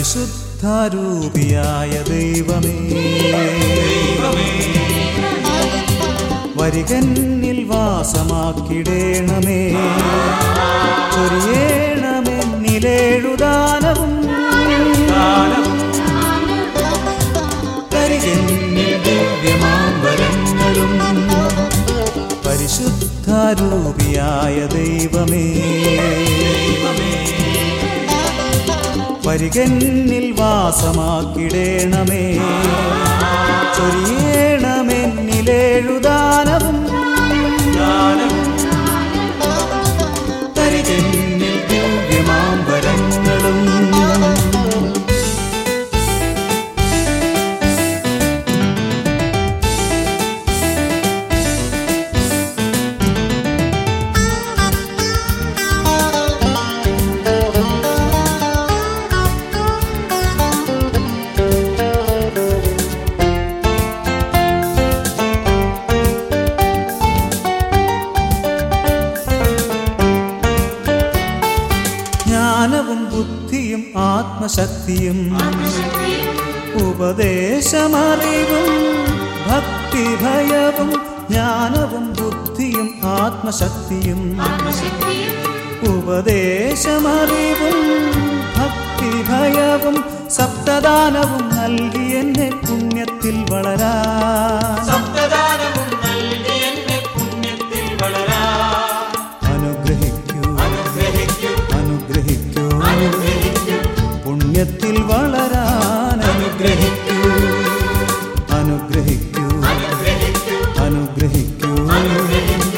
പരിശുദ്ധാരൂപിയായ ദൈവമേ വരികന്നിൽ വാസമാക്കിടേണമേ ചൊരിയേണമെന്നിലേഴുദാനവും കരികന്നിൽ ദിവ്യമാമ്പരങ്ങളും പരിശുദ്ധാരൂപിയായ ദൈവമേ വരികന്നിൽ വാസമാക്കിടേണമേ ചൊരിയേണമെന്നിലേഴുദാനവും കരികന്നിൽ ദിവ്യമാമ്പരങ്ങളും ജ്ഞാനവും ബുദ്ധിയും ആത്മശക്തിയും ഉപദേശമറിവും ഭക്തിഭയവും ജ്ഞാനവും ബുദ്ധിയും ആത്മശക്തിയും ഉപദേശമറിവും ഭക്തിഭയവും സപ്തദാനവും നൽകി എന്നെ പുണ്യത്തിൽ വളരാ സപ്തദാനവും നൽകി എന്നെ പുണ്യത്തിൽ വളരാൻ അനുഗ്രഹിക്കൂ അനുഗ്രഹിക്കൂ അനുഗ്രഹിക്കൂ അനുഗ്രഹിക്കൂ പുണ്യത്തിൽ